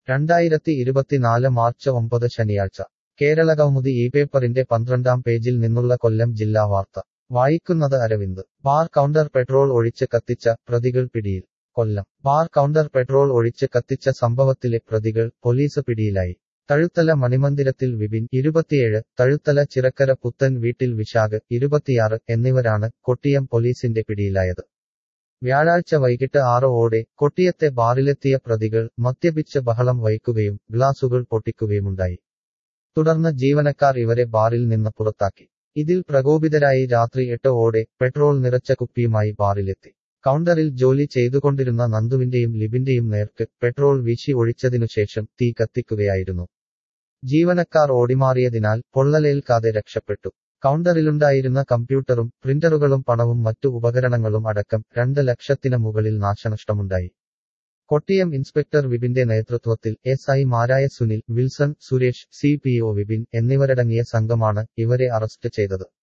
രണ്ടായിരത്തി ഇരുപത്തിനാല് മാർച്ച് ഒമ്പത് ശനിയാഴ്ച കേരളകൗമുദി ഈ പേപ്പറിന്റെ പന്ത്രണ്ടാം പേജിൽ നിന്നുള്ള കൊല്ലം ജില്ലാ വാർത്ത വായിക്കുന്നത് അരവിന്ദ് ബാർ കൗണ്ടർ പെട്രോൾ ഒഴിച്ച് കത്തിച്ച പ്രതികൾ പിടിയിൽ കൊല്ലം ബാർ കൗണ്ടർ പെട്രോൾ ഒഴിച്ച് കത്തിച്ച സംഭവത്തിലെ പ്രതികൾ പോലീസ് പിടിയിലായി തഴുത്തല മണിമന്ദിരത്തിൽ വിപിൻ ഇരുപത്തിയേഴ് തഴുത്തല ചിറക്കര പുത്തൻ വീട്ടിൽ വിശാഖ് ഇരുപത്തിയാറ് എന്നിവരാണ് കൊട്ടിയം പോലീസിന്റെ പിടിയിലായത് വ്യാഴാഴ്ച വൈകിട്ട് ആറ് ഓടെ കൊട്ടിയത്തെ ബാറിലെത്തിയ പ്രതികൾ മദ്യപിച്ച് ബഹളം വയ്ക്കുകയും ഗ്ലാസുകൾ പൊട്ടിക്കുകയുമുണ്ടായി തുടർന്ന് ജീവനക്കാർ ഇവരെ ബാറിൽ നിന്ന് പുറത്താക്കി ഇതിൽ പ്രകോപിതരായി രാത്രി എട്ട് ഓടെ പെട്രോൾ നിറച്ച കുപ്പിയുമായി ബാറിലെത്തി കൗണ്ടറിൽ ജോലി ചെയ്തുകൊണ്ടിരുന്ന നന്ദുവിന്റെയും ലിബിന്റെയും നേർക്ക് പെട്രോൾ വീശി ഒഴിച്ചതിനുശേഷം തീ കത്തിക്കുകയായിരുന്നു ജീവനക്കാർ ഓടിമാറിയതിനാൽ പൊള്ളലേൽക്കാതെ രക്ഷപ്പെട്ടു കൗണ്ടറിലുണ്ടായിരുന്ന കമ്പ്യൂട്ടറും പ്രിന്ററുകളും പണവും മറ്റു ഉപകരണങ്ങളും അടക്കം രണ്ട് ലക്ഷത്തിന് മുകളിൽ നാശനഷ്ടമുണ്ടായി കൊട്ടിയം ഇൻസ്പെക്ടർ വിപിന്റെ നേതൃത്വത്തിൽ എസ് ഐ മാരായ Sunil Wilson Suresh C P O Vipin എന്നിവരടങ്ങിയ സംഘമാണ് ഇവരെ അറസ്റ്റ് ചെയ്തത്